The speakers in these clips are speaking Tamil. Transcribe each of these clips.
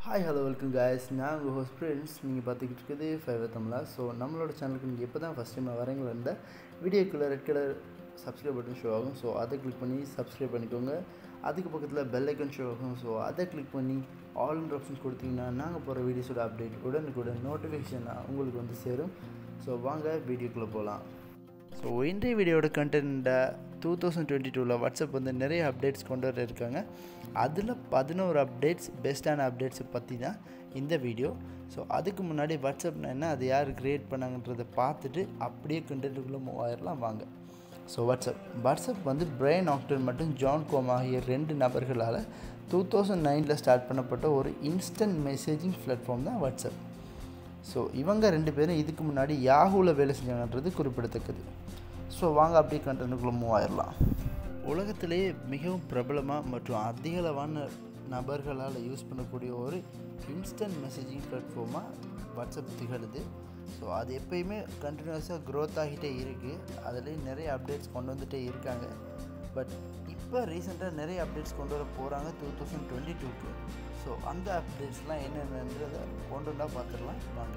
ஹாய் ஹலோ வெல்கம் guys நான் உங்கள் ஹோஸ்ட் ஃப்ரெண்ட்ஸ் நீங்கள் பார்த்துக்கிட்டு இருக்குது ஃபைவ் தமிழா ஸோ நம்மளோட சேனலுக்கு நீங்கள் இப்போ தான் ஃபஸ்ட் டைம் வரீங்களா இருந்தால் வீடியோக்குள்ளே red colour subscribe button show ஆகும் ஸோ அதை கிளிக் பண்ணி சப்ஸ்கிரைப் பண்ணிக்கோங்க அதுக்கு பக்கத்தில் பெல் ஐக்கன் ஷோ ஆகும் ஸோ அதை கிளிக் பண்ணி ஆல் ஆப்ஷன்ஸ் கொடுத்தீங்கன்னா நாங்கள் போகிற வீடியோஸோட அப்டேட் உடனுக்குடன் நோட்டிஃபிகேஷன் உங்களுக்கு வந்து சேரும் ஸோ வாங்க வீடியோக்குள்ளே போகலாம் ஸோ இன்றைய வீடியோட கண்டென்ட்டை டூ தௌசண்ட் டுவெண்ட்டி டூவில் வாட்ஸ்அப் வந்து நிறைய அப்டேட்ஸ் கொண்டு வர இருக்காங்க அதில் பதினோரு அப்டேட்ஸ் பெஸ்ட்டான அப்டேட்ஸை பற்றி தான் இந்த வீடியோ ஸோ அதுக்கு முன்னாடி வாட்ஸ்அப்னா என்ன அது யார் க்ரியேட் பண்ணாங்கன்றதை பார்த்துட்டு அப்படியே கண்டென்ட்டுக்குள்ளே மூவ் ஆயிடலாம் வாங்க ஸோ வாட்ஸ்அப் வாட்ஸ்அப் வந்து பிரைன் ஆக்டன் மற்றும் ஜான் கோம் ஆகிய ரெண்டு நபர்களால் டூ தௌசண்ட் நைனில் ஸ்டார்ட் பண்ணப்பட்ட ஒரு இன்ஸ்டன்ட் மெசேஜிங் பிளாட்ஃபார்ம் தான் வாட்ஸ்அப் ஸோ இவங்க ரெண்டு பேரும் இதுக்கு முன்னாடி யாஹூவில் வேலை செஞ்சாங்கன்றது குறிப்பிடத்தக்கது ஸோ வாங்க அப்படியே கண்டென்ட்டுக்குள்ளே மூவ் ஆயிடலாம் உலகத்திலேயே மிகவும் பிரபலமாக மற்றும் அதிகளவான நபர்களால் யூஸ் பண்ணக்கூடிய ஒரு இன்ஸ்டன்ட் மெசேஜிங் பிளாட்ஃபார்மாக வாட்ஸ்அப் திகழுது ஸோ அது எப்பயுமே கண்டினியூஸாக க்ரோத் ஆகிட்டே இருக்குது அதுலேயும் நிறைய அப்டேட்ஸ் கொண்டு வந்துகிட்டே இருக்காங்க பட் இப்போ ரீசெண்டாக நிறைய அப்டேட்ஸ் கொண்டு வர போகிறாங்க டூ தௌசண்ட் டுவெண்ட்டி டூக்கு ஸோ அந்த அப்டேட்ஸ்லாம் என்னென்னன்றதை கொண்டு வந்தால் பார்த்துடலாம் வாங்க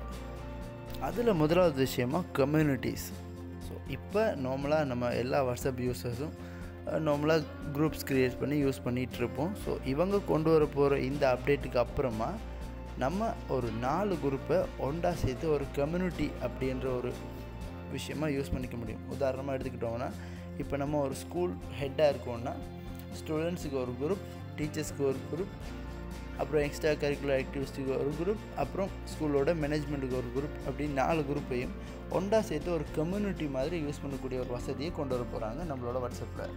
அதில் முதலாவது விஷயமா கம்யூனிட்டிஸ் ஸோ இப்போ நார்மலாக நம்ம எல்லா வாட்ஸ்அப் யூசர்ஸும் நார்மலாக குரூப்ஸ் க்ரியேட் பண்ணி யூஸ் பண்ணிகிட்டு இருப்போம் ஸோ இவங்க கொண்டு வர போகிற இந்த அப்டேட்டுக்கு அப்புறமா நம்ம ஒரு நாலு குரூப்பை ஒன்றா சேர்த்து ஒரு கம்யூனிட்டி அப்படின்ற ஒரு விஷயமா யூஸ் பண்ணிக்க முடியும் உதாரணமாக எடுத்துக்கிட்டோம்னா இப்போ நம்ம ஒரு ஸ்கூல் ஹெட்டாக இருக்கோம்னா ஸ்டூடெண்ட்ஸுக்கு ஒரு குரூப் டீச்சர்ஸ்க்கு ஒரு குரூப் அப்புறம் எக்ஸ்ட்ரா கரிக்குலர் ஆக்டிவிட்டிக்கு ஒரு குரூப் அப்புறம் ஸ்கூலோட மேனேஜ்மெண்ட்டுக்கு ஒரு குரூப் அப்படின்னு நாலு குரூப்பையும் ஒன்றா சேர்த்து ஒரு கம்யூனிட்டி மாதிரி யூஸ் பண்ணக்கூடிய ஒரு வசதியை கொண்டு வர போகிறாங்க நம்மளோட வாட்ஸ்அப்பில்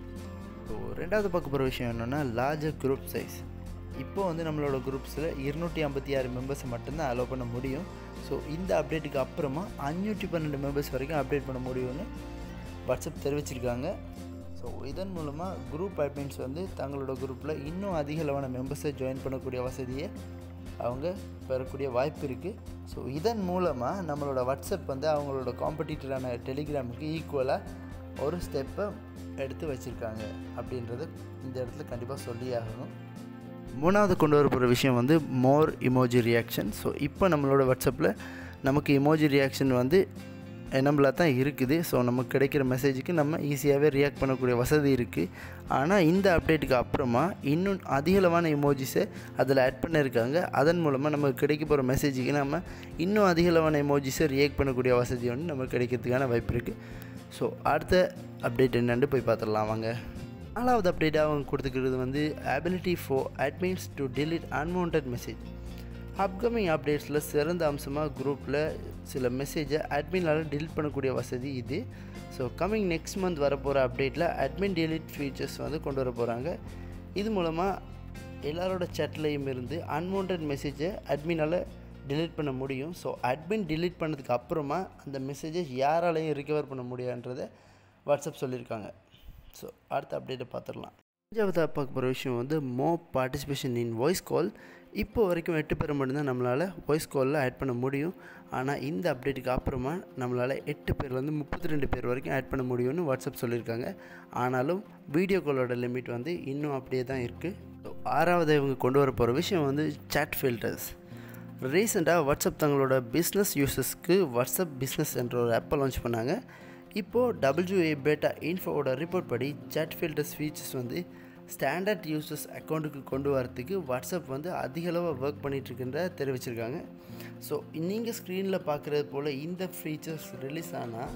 ஸோ ரெண்டாவது பார்க்க போகிற விஷயம் என்னென்னா லார்ஜர் குரூப் சைஸ் இப்போ வந்து நம்மளோட குரூப்ஸில் இருநூற்றி ஐம்பத்தி ஆறு மெம்பர்ஸை மட்டும்தான் அலோவ் பண்ண முடியும் ஸோ இந்த அப்டேட்டுக்கு அப்புறமா அஞ்சூற்றி பன்னெண்டு மெம்பர்ஸ் வரைக்கும் அப்டேட் பண்ண முடியும்னு வாட்ஸ்அப் தெரிவிச்சிருக்காங்க ஸோ இதன் மூலமாக குரூப் அட்மின்ஸ் வந்து தங்களோட குரூப்பில் இன்னும் அதிக அளவான மெம்பர்ஸை ஜாயின் பண்ணக்கூடிய வசதியை அவங்க பெறக்கூடிய வாய்ப்பு இருக்குது ஸோ இதன் மூலமாக நம்மளோட வாட்ஸ்அப் வந்து அவங்களோட காம்படிட்டரான டெலிகிராமுக்கு ஈக்குவலாக ஒரு ஸ்டெப்பை எடுத்து வச்சுருக்காங்க அப்படின்றத இந்த இடத்துல கண்டிப்பாக சொல்லி ஆகணும் மூணாவது கொண்டு வர போகிற விஷயம் வந்து மோர் இமோஜி ரியாக்ஷன் ஸோ இப்போ நம்மளோட வாட்ஸ்அப்பில் நமக்கு இமோஜி ரியாக்ஷன் வந்து என்னம்பிளாக தான் இருக்குது ஸோ நமக்கு கிடைக்கிற மெசேஜுக்கு நம்ம ஈஸியாகவே ரியாக்ட் பண்ணக்கூடிய வசதி இருக்குது ஆனால் இந்த அப்டேட்டுக்கு அப்புறமா இன்னும் அதிகளவான இமோஜிஸை அதில் ஆட் பண்ணியிருக்காங்க அதன் மூலமாக நமக்கு கிடைக்க போகிற மெசேஜுக்கு நம்ம இன்னும் அதிகளவான இமோஜிஸை ரியாக்ட் பண்ணக்கூடிய வசதி வந்து நமக்கு கிடைக்கிறதுக்கான வாய்ப்பு இருக்குது ஸோ அடுத்த அப்டேட் என்னென்னு போய் பார்த்துடலாம் வாங்க நாலாவது அப்டேட்டாக அவங்க கொடுத்துக்கிறது வந்து ability for admins to delete unwanted message upcoming அப்டேட்ஸில் சிறந்த அம்சமாக குரூப்பில் சில மெசேஜை அட்மினால் டெலிட் பண்ணக்கூடிய வசதி இது ஸோ கம்மிங் நெக்ஸ்ட் மந்த் வரப்போகிற அப்டேட்டில் அட்மின் டெலிட் ஃபீச்சர்ஸ் வந்து கொண்டு வர போகிறாங்க இது மூலமாக எல்லாரோட சேட்லேயும் இருந்து அன்வான்ட் மெசேஜை அட்மினால் டெலிட் பண்ண முடியும் ஸோ அட்மின் டெலிட் பண்ணதுக்கு அப்புறமா அந்த மெசேஜை யாராலையும் ரிகவர் பண்ண முடியான்றதை வாட்ஸ்அப் சொல்லியிருக்காங்க ஸோ அடுத்த அப்டேட்டை பார்த்துடலாம் அஞ்சாவதாக பார்க்க போகிற விஷயம் வந்து மோ பார்ட்டிசிபேஷன் இன் வாய்ஸ் கால் இப்போ வரைக்கும் எட்டு பேர் மட்டும்தான் நம்மளால் வாய்ஸ் காலில் ஆட் பண்ண முடியும் ஆனால் இந்த அப்டேட்டுக்கு அப்புறமா நம்மளால் எட்டு பேர்லேருந்து முப்பத்தி ரெண்டு பேர் வரைக்கும் ஆட் பண்ண முடியும்னு வாட்ஸ்அப் சொல்லியிருக்காங்க ஆனாலும் வீடியோ காலோட லிமிட் வந்து இன்னும் அப்படியே தான் இருக்குது ஸோ ஆறாவது இவங்க கொண்டு வர போகிற விஷயம் வந்து சாட் ஃபில்டர்ஸ் ரீசெண்டாக வாட்ஸ்அப் தங்களோட பிஸ்னஸ் யூசர்ஸ்க்கு வாட்ஸ்அப் பிஸ்னஸ் என்ற ஒரு ஆப்பை லான்ச் பண்ணாங்க இப்போது டபிள்யூஏ பேட்டா இன்ஃபோவோட ரிப்போர்ட் படி சாட் ஃபில்டர்ஸ் ஃபீச்சர்ஸ் வந்து ஸ்டாண்டர்ட் யூசர்ஸ் அக்கௌண்ட்டுக்கு கொண்டு வரத்துக்கு வாட்ஸ்அப் வந்து அதிகளவாக ஒர்க் பண்ணிகிட்ருக்குன்ற தெரிவிச்சிருக்காங்க ஸோ நீங்கள் ஸ்க்ரீனில் பார்க்குறது போல் இந்த ஃபீச்சர்ஸ் ரிலீஸ் ஆனால்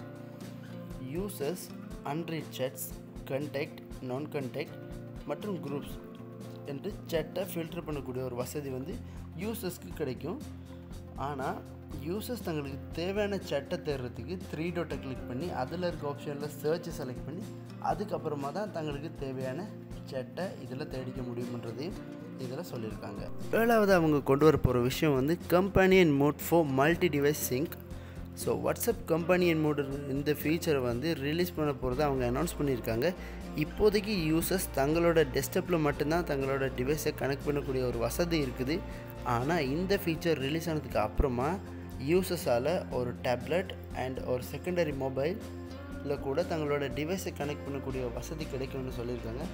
users unread chats contact non contact மற்றும் குரூப்ஸ் என்று சேட்டை ஃபில்டர் பண்ணக்கூடிய ஒரு வசதி வந்து யூசர்ஸ்க்கு கிடைக்கும் ஆனால் யூசர்ஸ் தங்களுக்கு தேவையான சட்டை தேடுறதுக்கு த்ரீ டோட்டை கிளிக் பண்ணி அதில் இருக்க ஆப்ஷனில் சர்ச்சை செலக்ட் பண்ணி அதுக்கப்புறமா தான் தங்களுக்கு தேவையான சட்டை இதில் தேடிக்க முடியுமன்றதையும் இதில் சொல்லியிருக்காங்க ஏழாவது அவங்க கொண்டு வர போகிற விஷயம் வந்து companion mode for multi device sync so WhatsApp companion mode இந்த ஃபீச்சரை வந்து ரிலீஸ் பண்ண போகிறத அவங்க அனௌன்ஸ் பண்ணியிருக்காங்க இப்போதைக்கு யூசர்ஸ் தங்களோட டெஸ்க்டாப்பில் மட்டும்தான் தங்களோட டிவைஸை கனெக்ட் பண்ணக்கூடிய ஒரு வசதி இருக்குது ஆனால் இந்த ஃபீச்சர் ரிலீஸ் ஆனதுக்கு அப்புறமா யூசர்ஸால் ஒரு டேப்லெட் அண்ட் ஒரு செகண்டரி மொபைல் இல்லை கூட தங்களோட டிவைஸை கனெக்ட் பண்ணக்கூடிய வசதி கிடைக்கும்னு சொல்லியிருக்காங்க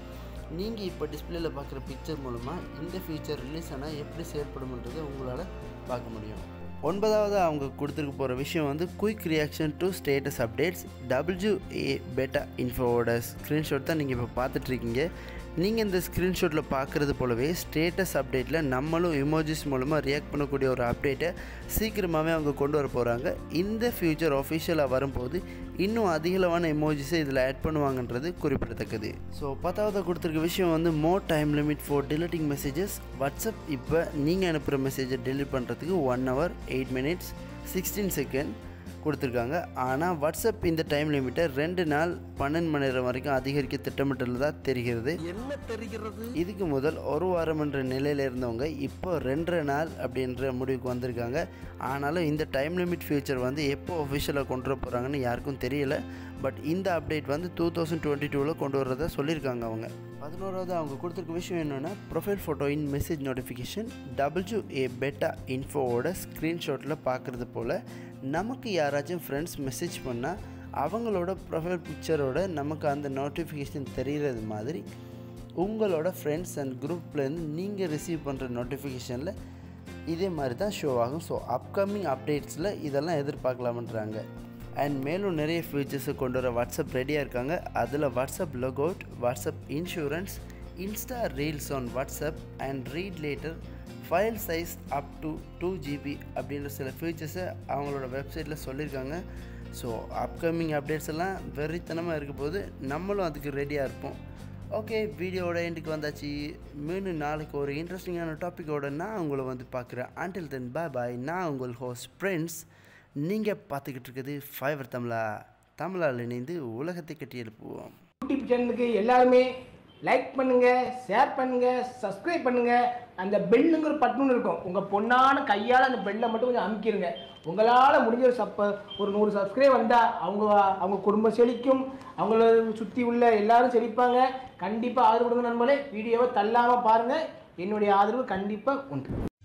நீங்கள் இப்போ டிஸ்பிளேல பார்க்குற பிக்சர் மூலமாக இந்த ஃபீச்சர் ரிலீஸ் ஆனால் எப்படி செயல்படும்ன்றதை உங்களால் பார்க்க முடியும் ஒன்பதாவது அவங்க கொடுத்துருக்க போகிற விஷயம் வந்து quick reaction to status updates WA beta இன்ஃபோவோட ஸ்க்ரீன்ஷாட் தான் நீங்கள் இப்போ பார்த்துட்ருக்கீங்க நீங்கள் இந்த ஸ்க்ரீன்ஷாட்டில் பார்க்குறது போலவே ஸ்டேட்டஸ் அப்டேட்டில் நம்மளும் இமோஜிஸ் மூலமாக ரியாக்ட் பண்ணக்கூடிய ஒரு அப்டேட்டை சீக்கிரமாகவே அவங்க கொண்டு வர போகிறாங்க இந்த ஃபியூச்சர் ஒஃபிஷியலாக வரும்போது இன்னும் அதிகளவான எமோஜிஸை இதில் ஆட் பண்ணுவாங்கன்றது குறிப்பிடத்தக்கது ஸோ பத்தாவது கொடுத்துருக்க விஷயம் வந்து more time limit for deleting messages WhatsApp இப்போ நீங்கள் அனுப்புகிற மெசேஜை டெலிட் பண்ணுறதுக்கு one hour eight minutes sixteen second கொடுத்துருக்காங்க ஆனால் வாட்ஸ்அப் இந்த டைம் லிமிட்டை ரெண்டு நாள் பன்னெண்டு மணி நேரம் வரைக்கும் அதிகரிக்க திட்டமிட்டுள்ளதா தெரிகிறது என்ன தெரிகிறது இதுக்கு முதல் ஒரு வாரம் என்ற நிலையில் இருந்தவங்க இப்போ ரெண்டரை நாள் அப்படின்ற முடிவுக்கு வந்திருக்காங்க ஆனாலும் இந்த டைம் லிமிட் ஃபியூச்சர் வந்து எப்போ ஒஃபிஷியலாக கொண்டு வர போகிறாங்கன்னு யாருக்கும் தெரியல பட் இந்த அப்டேட் வந்து டூ தௌசண்ட் டுவெண்ட்டி டூவில் கொண்டு வரதா சொல்லியிருக்காங்க அவங்க பதினோராவது அவங்க கொடுத்துருக்க விஷயம் என்னென்னா profile photo in message notification W A beta இன்ஃபோவோட ஸ்க்ரீன்ஷாட்டில் பார்க்குறது போல் நமக்கு யாராச்சும் ஃப்ரெண்ட்ஸ் மெசேஜ் பண்ணால் அவங்களோட ப்ரொஃபைல் பிக்சரோட நமக்கு அந்த நோட்டிஃபிகேஷன் தெரிகிறது மாதிரி உங்களோட ஃப்ரெண்ட்ஸ் அண்ட் குரூப்லேருந்து நீங்கள் ரிசீவ் பண்ணுற நோட்டிஃபிகேஷனில் இதே மாதிரி தான் ஷோ ஆகும் ஸோ அப்கமிங் அப்டேட்ஸில் இதெல்லாம் எதிர்பார்க்கலாமன்றாங்க அண்ட் மேலும் நிறைய ஃபீச்சர்ஸை கொண்டு வர வாட்ஸ்அப் ரெடியாக இருக்காங்க அதில் WhatsApp logout WhatsApp insurance insta reels on WhatsApp and read later file size up to two GB அப்படின்ற சில ஃபீச்சர்ஸை அவங்களோட வெப்சைட்டில் சொல்லியிருக்காங்க ஸோ அப்கமிங் அப்டேட்ஸ் எல்லாம் வெறித்தனமாக இருக்க போது நம்மளும் அதுக்கு ரெடியாக இருப்போம் ஓகே வீடியோவோட எண்டுக்கு வந்தாச்சு மீண்டும் நாளைக்கு ஒரு இன்ட்ரெஸ்டிங்கான டாப்பிக்கோட நான் உங்களை வந்து பார்க்குறேன் அன்டில் தென் பாய் பாய் நான் உங்கள் ஹோஸ்ட் ஃப்ரெண்ட்ஸ் நீங்கள் பார்த்துக்கிட்டு இருக்கிறது ஃபைவர் தமிழா தமிழால் இணைந்து உலகத்தை கட்டி எழுப்புவோம் யூடியூப் சேனலுக்கு எல்லாருமே லைக் பண்ணுங்க ஷேர் பண்ணுங்க சப்ஸ்கிரைப் பண்ணுங்க அந்த பெல்லுங்கிற பட்டன் இருக்கும் உங்க பொண்ணான கையால் அந்த பெல்லை மட்டும் கொஞ்சம் அமுக்கிடுங்க உங்களால் முடிஞ்ச ஒரு சப்ப ஒரு நூறு சப்ஸ்கிரைப் வந்தால் அவங்க அவங்க குடும்பம் செழிக்கும் அவங்கள சுற்றி உள்ள எல்லாரும் செழிப்பாங்க கண்டிப்பாக ஆதரவு கொடுங்க நண்பர்களே வீடியோவை தள்ளாமல் பாருங்கள் என்னுடைய ஆதரவு கண்டிப்பாக உண்டு